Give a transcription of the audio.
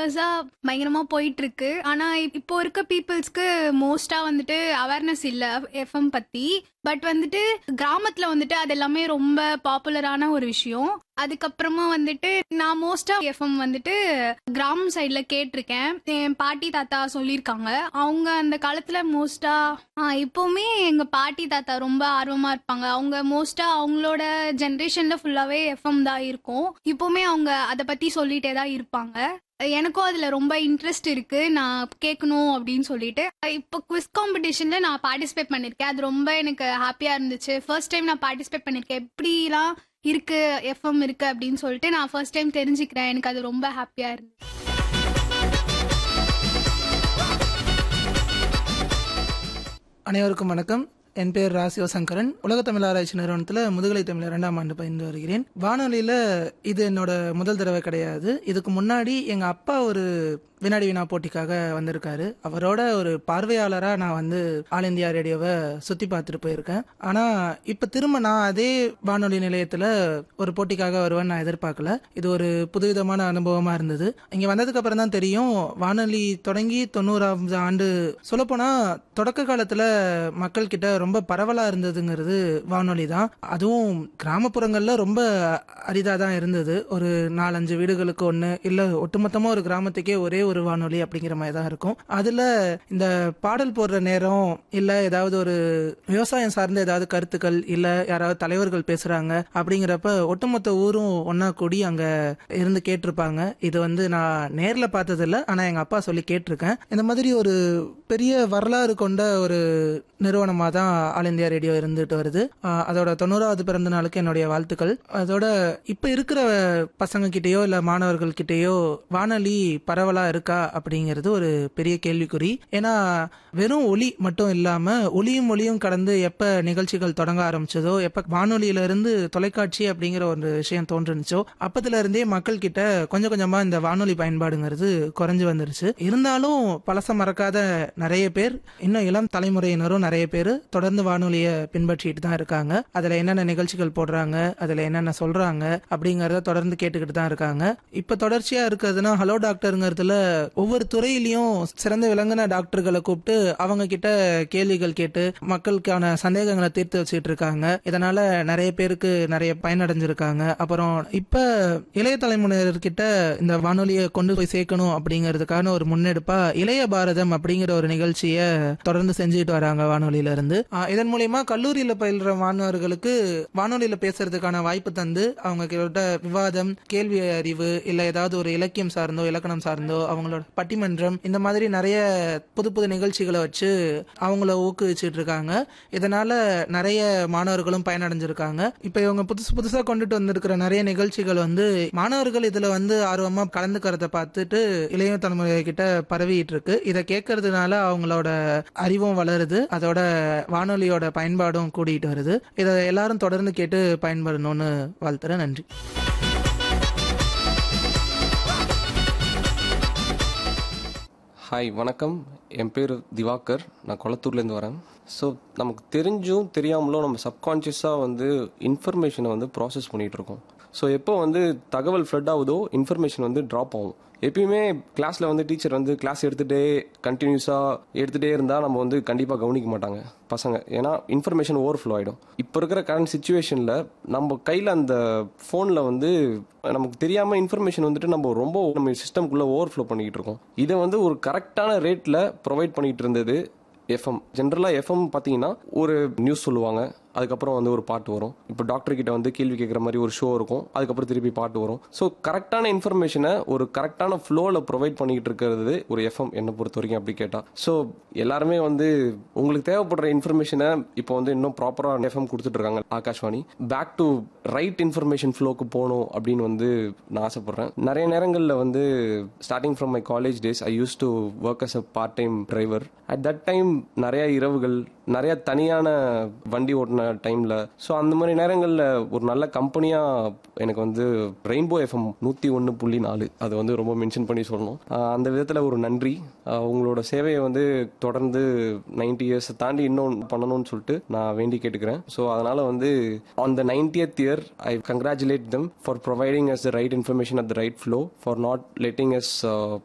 இயர்ஸா பயங்கரமா போயிட்டு இருக்கு ஆனா இப்போ இருக்க பீப்புள்ஸ்க்கு மோஸ்டா வந்துட்டு அவேர்னஸ் இல்ல எஃப்எம் பத்தி பட் வந்துட்டு கிராமத்துல வந்துட்டு அது எல்லாமே ரொம்ப பாப்புலரான ஒரு விஷயம் அதுக்கப்புறமா வந்துட்டு நான் மோஸ்டா எஃப்எம் வந்துட்டு கிராமம் சைட்ல கேட்டிருக்கேன் என் பாட்டி தாத்தா சொல்லியிருக்காங்க அவங்க அந்த காலத்துல மோஸ்டா இப்பவுமே எங்க பாட்டி தாத்தா ரொம்ப ஆர்வமா இருப்பாங்க அவங்க மோஸ்டா அவங்களோட ஜென்ரேஷன்ல ஃபுல்லாவே எஃப்எம் தான் இருக்கும் இப்பவுமே அவங்க அதை பத்தி சொல்லிட்டே தான் இருப்பாங்க எனக்கும் அதுல ரொம்ப இன்ட்ரெஸ்ட் இருக்கு நான் கேட்கணும் அப்படின்னு சொல்லிட்டு இப்போ குவிஸ் காம்படிஷன்ல நான் பார்ட்டிசிபேட் பண்ணிருக்கேன் அது ரொம்ப எனக்கு ஹாப்பியா இருந்துச்சு ஃபர்ஸ்ட் டைம் நான் பார்ட்டிசிபேட் பண்ணிருக்கேன் எப்படிலாம் இருக்கு எஃப்எம் இருக்கு அப்படின்னு சொல்லிட்டு நான் ஃபர்ஸ்ட் டைம் தெரிஞ்சுக்கிறேன் எனக்கு அது ரொம்ப ஹாப்பியா இருந்துச்சு அனைவருக்கும் வணக்கம் என் பேர் ரா சிவசங்கரன் உலக தமிழ் ஆராய்ச்சி நிறுவனத்தில் முதுகலை தமிழ் இரண்டாம் ஆண்டு பயின்று வருகிறேன் வானொலியில் இது என்னோட முதல் தடவை கிடையாது இதுக்கு முன்னாடி எங்கள் அப்பா ஒரு வினாடி வினா போட்டிக்காக வந்திருக்காரு அவரோட ஒரு பார்வையாளராக நான் வந்து ஆல் இந்தியா ரேடியோவை சுற்றி பார்த்துட்டு போயிருக்கேன் ஆனால் இப்போ திரும்ப நான் அதே வானொலி நிலையத்தில் ஒரு போட்டிக்காக வருவேன் நான் எதிர்பார்க்கல இது ஒரு புதுவிதமான அனுபவமாக இருந்தது இங்கே வந்ததுக்கு அப்புறம் தான் தெரியும் வானொலி தொடங்கி தொண்ணூறாம் ஆண்டு சொல்லப்போனால் தொடக்க காலத்தில் மக்கள் கிட்ட ரொம்ப பரவலாக இருந்ததுங்கிறது வானொலி தான் அதுவும் கிராமப்புறங்களில் ரொம்ப அரிதாக தான் இருந்தது ஒரு நாலஞ்சு வீடுகளுக்கு ஒன்று இல்லை ஒட்டுமொத்தமாக ஒரு கிராமத்துக்கே ஒரே ஒரு வானொலி அப்படிங்கிற மாதிரி தான் இருக்கும் அதில் இந்த பாடல் போடுற நேரம் இல்லை ஏதாவது ஒரு விவசாயம் சார்ந்த ஏதாவது கருத்துக்கள் இல்லை யாராவது தலைவர்கள் பேசுகிறாங்க அப்படிங்கிறப்ப ஒட்டுமொத்த ஊரும் ஒன்றா கூடி அங்கே இருந்து கேட்டிருப்பாங்க இது வந்து நான் நேரில் பார்த்ததில்ல ஆனால் எங்கள் அப்பா சொல்லி கேட்டிருக்கேன் இந்த மாதிரி ஒரு பெரிய வரலாறு கொண்ட ஒரு நிறுவனமாக தான் ஆல் இந்தியா ரேடியோ இருந்துட்டு வருது ஆஹ் அதோட தொண்ணூறாவது பிறந்த நாளுக்கு என்னுடைய வாழ்த்துக்கள் அதோட இப்போ இருக்கிற பசங்க கிட்டேயோ இல்லை மாணவர்கள் கிட்டேயோ வானொலி பரவலாக இருக்கா அப்படிங்கிறது ஒரு பெரிய கேள்விக்குறி ஏன்னா வெறும் ஒளி மட்டும் இல்லாமல் ஒளியும் ஒளியும் கடந்து எப்போ நிகழ்ச்சிகள் தொடங்க ஆரம்பிச்சதோ எப்போ வானொலியில இருந்து தொலைக்காட்சி அப்படிங்கிற ஒரு விஷயம் தோன்றுனுச்சோ அப்பத்துல இருந்தே மக்கள் கிட்ட கொஞ்சம் கொஞ்சமா இந்த வானொலி பயன்பாடுங்கிறது குறைஞ்சு வந்துருச்சு இருந்தாலும் பழச மறக்காத நிறைய பேர் இன்னும் இளம் தலைமுறையினரும் நிறைய பேர் தொடர்ந்து வானொலியை பின்பற்றிட்டு தான் இருக்காங்க அதுல என்னென்ன நிகழ்ச்சிகள் போடுறாங்க அதுல என்னென்ன சொல்றாங்க அப்படிங்கறத தொடர்ந்து கேட்டுக்கிட்டு தான் இருக்காங்க இப்ப தொடர்ச்சியா இருக்கிறதுனா ஹலோ டாக்டருங்கிறதுல ஒவ்வொரு துறையிலையும் சிறந்த விளங்கின டாக்டர்களை கூப்பிட்டு அவங்க கிட்ட கேள்விகள் கேட்டு மக்களுக்கான சந்தேகங்களை தீர்த்து வச்சுட்டு இருக்காங்க இதனால நிறைய பேருக்கு நிறைய பயனடைஞ்சிருக்காங்க அப்புறம் இப்ப இளைய தலைமுறையினர்கிட்ட இந்த வானொலியை கொண்டு போய் சேர்க்கணும் அப்படிங்கிறதுக்கான ஒரு முன்னெடுப்பா இளைய பாரதம் அப்படிங்கிற ஒரு நிகழ்ச்சியை தொடர்ந்து செஞ்சுட்டு வராங்க வானொலியில இருந்து ஆஹ் இதன் மூலியமா கல்லூரியில பயில்ற மாணவர்களுக்கு வானொலியில பேசுறதுக்கான வாய்ப்பு தந்து அவங்க கிட்ட விவாதம் கேள்வி அறிவு இல்ல ஏதாவது ஒரு இலக்கியம் சார்ந்தோ இலக்கணம் சார்ந்தோ அவங்களோட பட்டிமன்றம் இந்த மாதிரி நிறைய புது புது நிகழ்ச்சிகளை வச்சு அவங்கள ஊக்குவிச்சுட்டு இருக்காங்க இதனால நிறைய மாணவர்களும் பயனடைஞ்சிருக்காங்க இப்ப இவங்க புதுசு புதுசா கொண்டுட்டு வந்திருக்கிற நிறைய நிகழ்ச்சிகள் வந்து மாணவர்கள் இதுல வந்து ஆர்வமா கலந்துக்கிறத பார்த்துட்டு இளைய தலைமுறை கிட்ட பரவிட்டு இருக்கு இதை கேட்கறதுனால அவங்களோட அறிவும் வளருது அதோட வானொலியோட பயன்பாடும் கூடிட்டு வருது இதை எல்லாரும் தொடர்ந்து கேட்டு பயன்படணும்னு வாழ்த்துறேன் நன்றி ஹாய் வணக்கம் என் பேர் திவாகர் நான் கொளத்தூர்லேருந்து வரேன் ஸோ நமக்கு தெரிஞ்சும் தெரியாமலும் நம்ம சப்கான்ஷியஸாக வந்து இன்ஃபர்மேஷனை வந்து ப்ராசஸ் பண்ணிகிட்டு இருக்கோம் ஸோ எப்போ வந்து தகவல் ஃப்ளட் ஆகுதோ இன்ஃபர்மேஷன் வந்து ட்ராப் ஆகும் எப்பயுமே கிளாஸில் வந்து டீச்சர் வந்து கிளாஸ் எடுத்துகிட்டே கண்டினியூஸாக எடுத்துகிட்டே இருந்தால் நம்ம வந்து கண்டிப்பாக கவனிக்க மாட்டாங்க பசங்க ஏன்னா இன்ஃபர்மேஷன் ஓவர் ஃப்ளோ ஆகிடும் இப்போ இருக்கிற கரண்ட் சுச்சுவேஷனில் நம்ம கையில் அந்த ஃபோனில் வந்து நமக்கு தெரியாமல் இன்ஃபர்மேஷன் வந்துட்டு நம்ம ரொம்ப நம்ம சிஸ்டம்குள்ளே ஓவர் ஃப்ளோ பண்ணிக்கிட்டு இருக்கோம் இதை வந்து ஒரு கரெக்டான ரேட்டில் ப்ரொவைட் பண்ணிகிட்டு இருந்தது எஃப்எம் ஜென்ரலாக எஃப்எம் பார்த்தீங்கன்னா ஒரு நியூஸ் சொல்லுவாங்க அதுக்கப்புறம் வந்து ஒரு பாட்டு வரும் இப்போ டாக்டர் கிட்ட வந்து கேள்வி கேட்குற மாதிரி ஒரு ஷோ இருக்கும் அதுக்கப்புறம் திருப்பி பாட்டு வரும் ஸோ கரெக்டான இன்ஃபர்மேஷனை ஒரு கரெக்டான ஃப்ளோவில் ப்ரொவைட் பண்ணிக்கிட்டு இருக்கிறது ஒரு எஃப்எம் என்னை பொறுத்த வரைக்கும் அப்படி கேட்டால் ஸோ எல்லாருமே வந்து உங்களுக்கு தேவைப்படுற இன்ஃபர்மேஷனை இப்போ வந்து இன்னும் ப்ராப்பராக எஃப்எம் கொடுத்துட்டு இருக்காங்க Akashvani back to right information ஃப்ளோக்கு போகணும் அப்படின்னு வந்து நான் ஆசைப்பட்றேன் நிறைய நேரங்களில் வந்து starting from my college days I use to work as a part time driver at that time நிறைய இரவுகள் நிறைய தனியான வண்டி ஓட்டின டைமில் ஸோ அந்த மாதிரி நேரங்களில் ஒரு நல்ல கம்பெனியாக எனக்கு வந்து ரெயின்போ எஃப்எம் நூற்றி ஒன்று புள்ளி நாலு அது வந்து ரொம்ப மென்ஷன் பண்ணி சொல்லணும் ஆஹ் அந்த விதத்தில் ஒரு நன்றி ஆஹ் உங்களோட சேவையை வந்து தொடர்ந்து நைன்டி இயர்ஸை தாண்டி இன்னும் பண்ணணும்னு சொல்லிட்டு நான் வேண்டி கேட்டுக்கிறேன் ஸோ அதனால் வந்து on the ninetieth year I congratulate them for providing us the right information at the right flow for not letting as